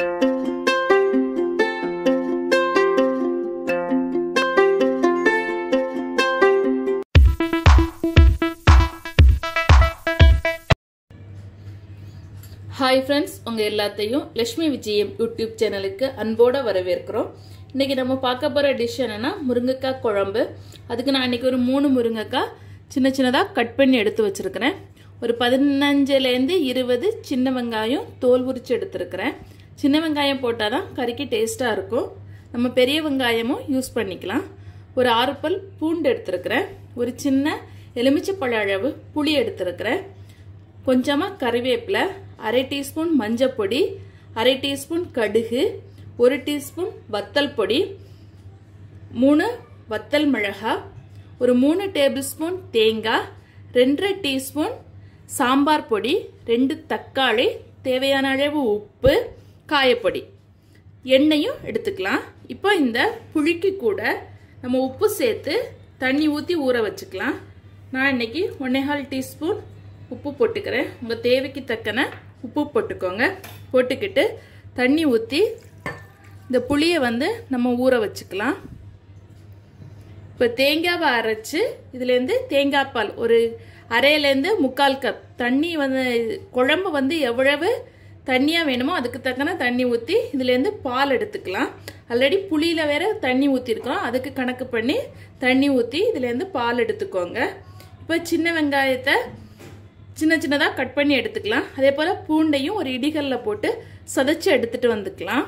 hi friends உங்கள் எல்லாத்தையும் லக்ஷ்மி விஜயம் யூடியூப் சேனலுக்கு அன்போடு வரவேற்கிறோம் இன்றைக்கி நம்ம பார்க்க போகிற டிஷ் என்னென்னா முருங்கைக்காய் குழம்பு அதுக்கு நான் இன்றைக்கி ஒரு மூணு முருங்கைக்காய் சின்ன சின்னதாக கட் பண்ணி எடுத்து வச்சுருக்கிறேன் ஒரு பதினஞ்சுலேருந்து இருபது சின்ன வெங்காயம் தோல் உரித்து எடுத்துருக்கிறேன் சின்ன வெங்காயம் போட்டால் தான் கறிக்கு டேஸ்ட்டாக இருக்கும் நம்ம பெரிய வெங்காயமும் யூஸ் பண்ணிக்கலாம் ஒரு ஆறு பல் பூண்டு எடுத்துருக்கிறேன் ஒரு சின்ன எலுமிச்சப்பழ அளவு புளி எடுத்துருக்கிறேன் கொஞ்சமாக கறிவேப்பிலை அரை டீஸ்பூன் மஞ்சள் பொடி அரை டீஸ்பூன் கடுகு ஒரு டீஸ்பூன் வத்தல் பொடி மூணு வத்தல் மிளகா ஒரு மூணு டேபிள் ஸ்பூன் தேங்காய் ரெண்டரை டீஸ்பூன் சாம்பார் பொடி ரெண்டு தக்காளி தேவையான அளவு உப்பு காயப்பொடி எண்ணெயும் எடுத்துக்கலாம் இப்போ இந்த புளிக்கு கூட நம்ம உப்பு சேர்த்து தண்ணி ஊற்றி ஊற வச்சுக்கலாம் நான் இன்னைக்கு ஒன்னேகால் டீஸ்பூன் உப்பு போட்டுக்கிறேன் உங்கள் தேவைக்கு தக்கன உப்பு போட்டுக்கோங்க போட்டுக்கிட்டு தண்ணி ஊற்றி இந்த புளியை வந்து நம்ம ஊற வச்சுக்கலாம் இப்போ தேங்காவை அரைச்சி இதுலேருந்து தேங்காய் பால் ஒரு அரையிலேருந்து முக்கால் கப் தண்ணி வந்து குழம்பு வந்து எவ்வளவு தண்ணியாக வேணுமோ அதுக்கு தக்கன தண்ணி ஊற்றி இதுலேருந்து பால் எடுத்துக்கலாம் ஆல்ரெடி புளியில் வேற தண்ணி ஊற்றிருக்கோம் அதுக்கு கணக்கு பண்ணி தண்ணி ஊற்றி இதுலேருந்து பால் எடுத்துக்கோங்க இப்போ சின்ன வெங்காயத்தை சின்ன சின்னதாக கட் பண்ணி எடுத்துக்கலாம் அதே போல் பூண்டையும் ஒரு இடிகளில் போட்டு சதைச்சு எடுத்துட்டு வந்துக்கலாம்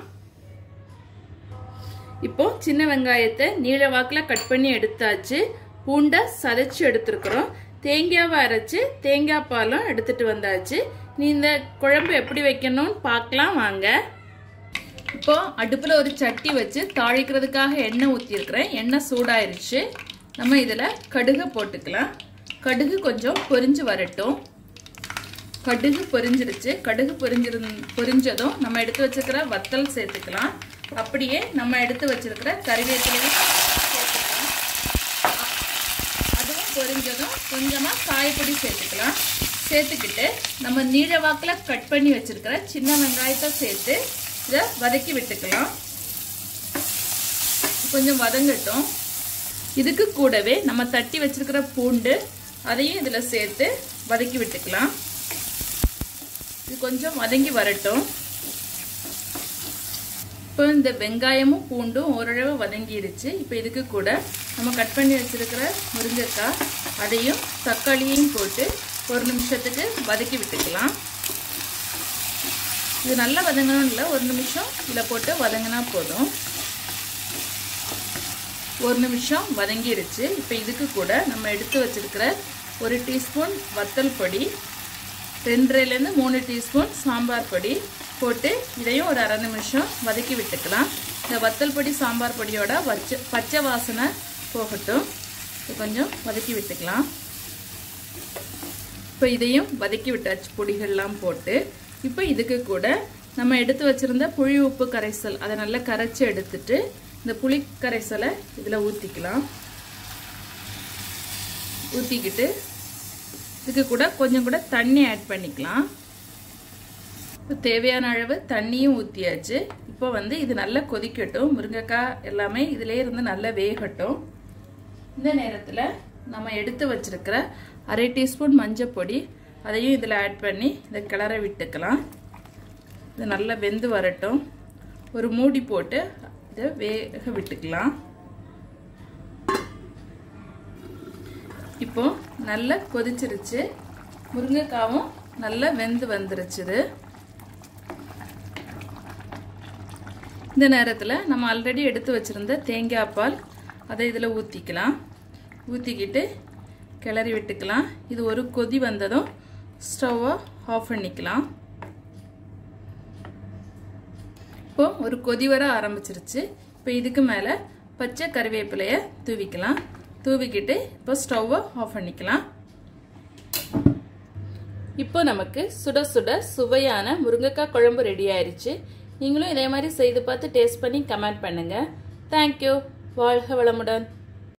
இப்போ சின்ன வெங்காயத்தை நீள வாக்கில் கட் பண்ணி எடுத்தாச்சு பூண்டை சதைச்சு எடுத்துருக்குறோம் தேங்காவை அரைச்சு தேங்காய் பாலும் எடுத்துட்டு வந்தாச்சு நீ இந்த குழம்பு எப்படி வைக்கணும்னு பார்க்கலாம் வாங்க இப்போ அடுப்பில் ஒரு சட்டி வச்சு தாளிக்கிறதுக்காக எண்ணெய் ஊற்றிருக்கிறேன் எண்ணெய் சூடாயிருச்சு நம்ம இதில் கடுகை போட்டுக்கலாம் கடுகு கொஞ்சம் பொரிஞ்சு வரட்டும் கடுகு பொரிஞ்சிருச்சு கடுகு பொரிஞ்சிரு பொரிஞ்சதும் நம்ம எடுத்து வச்சுருக்கிற வத்தல் சேர்த்துக்கலாம் அப்படியே நம்ம எடுத்து வச்சிருக்கிற கறிவேப்பிலையும் சேர்த்துக்கலாம் அதுவும் பொரிஞ்சதும் கொஞ்சமாக காயப்பொடி சேர்த்துக்கலாம் சேர்த்துக்கிட்டு நம்ம நீள வாக்கில் கட் பண்ணி வச்சிருக்கிற சின்ன வெங்காயத்தை சேர்த்து இதை வதக்கி விட்டுக்கலாம் கொஞ்சம் வதங்கட்டும் இதுக்கு கூடவே நம்ம தட்டி வச்சிருக்கிற பூண்டு அதையும் இதில் சேர்த்து வதக்கி விட்டுக்கலாம் இது கொஞ்சம் வதங்கி வரட்டும் இப்போ இந்த வெங்காயமும் பூண்டும் ஓரளவு வதங்கிடுச்சு இப்போ இதுக்கு கூட நம்ம கட் பண்ணி வச்சிருக்கிற முருங்கைக்காய் அதையும் தக்காளியையும் போட்டு ஒரு நிமிஷத்துக்கு வதக்கி விட்டுக்கலாம் இது நல்லா வதங்கணும் இல்லை ஒரு நிமிஷம் இதில் போட்டு வதங்கினா போதும் ஒரு நிமிஷம் வதங்கிடுச்சு இப்போ இதுக்கு கூட நம்ம எடுத்து வச்சிருக்கிற ஒரு டீஸ்பூன் வத்தல் பொடி ரெண்டரைலேருந்து மூணு டீஸ்பூன் சாம்பார் பொடி போட்டு இதையும் ஒரு அரை நிமிஷம் வதக்கி விட்டுக்கலாம் இந்த வத்தல் பொடி சாம்பார் பொடியோட வச்ச பச்சை வாசனை போகட்டும் கொஞ்சம் வதக்கி விட்டுக்கலாம் இப்போ இதையும் வதக்கி விட்டாச்சு பொடிகள்லாம் போட்டு இப்போ இதுக்கு கூட நம்ம எடுத்து வச்சுருந்த புளி உப்பு கரைசல் அதை நல்லா கரைச்சி எடுத்துட்டு இந்த புளி கரைசலை இதில் ஊற்றிக்கலாம் ஊற்றிக்கிட்டு இதுக்கு கூட கொஞ்சம் கூட தண்ணி ஆட் பண்ணிக்கலாம் இப்போ தேவையான அளவு தண்ணியும் ஊற்றியாச்சு இப்போ வந்து இது நல்லா கொதிக்கட்டும் முருங்கைக்காய் எல்லாமே இதிலே இருந்து நல்லா வேகட்டும் இந்த நேரத்தில் நம்ம எடுத்து வச்சிருக்கிற அரை டீஸ்பூன் மஞ்சள் பொடி அதையும் இதில் ஆட் பண்ணி இதை கிளற விட்டுக்கலாம் இது நல்லா வெந்து வரட்டும் ஒரு மூடி போட்டு இதை வேக விட்டுக்கலாம் இப்போ நல்லா கொதிச்சிருச்சு முருங்கைக்காவும் நல்லா வெந்து வந்துருச்சுது இந்த நேரத்தில் நம்ம ஆல்ரெடி எடுத்து வச்சுருந்த தேங்காய் பால் அதை இதில் ஊற்றிக்கலாம் ஊற்றிக்கிட்டு கிளறி விட்டுக்கலாம் இது ஒரு கொதி வந்ததும் ஸ்டவ்வை ஆஃப் பண்ணிக்கலாம் இப்போ ஒரு கொதி வர ஆரம்பிச்சிருச்சு இப்போ இதுக்கு மேலே பச்சை கறிவேப்பிலையை தூவிக்கலாம் தூவிக்கிட்டு இப்போ ஸ்டவ்வை ஆஃப் பண்ணிக்கலாம் இப்போ நமக்கு சுட சுட சுவையான முருங்கைக்காய் குழம்பு ரெடி ஆயிருச்சு நீங்களும் இதே மாதிரி செய்து பார்த்து டேஸ்ட் பண்ணி கமெண்ட் பண்ணுங்க தேங்க்யூ வாழ்க வளமுடன்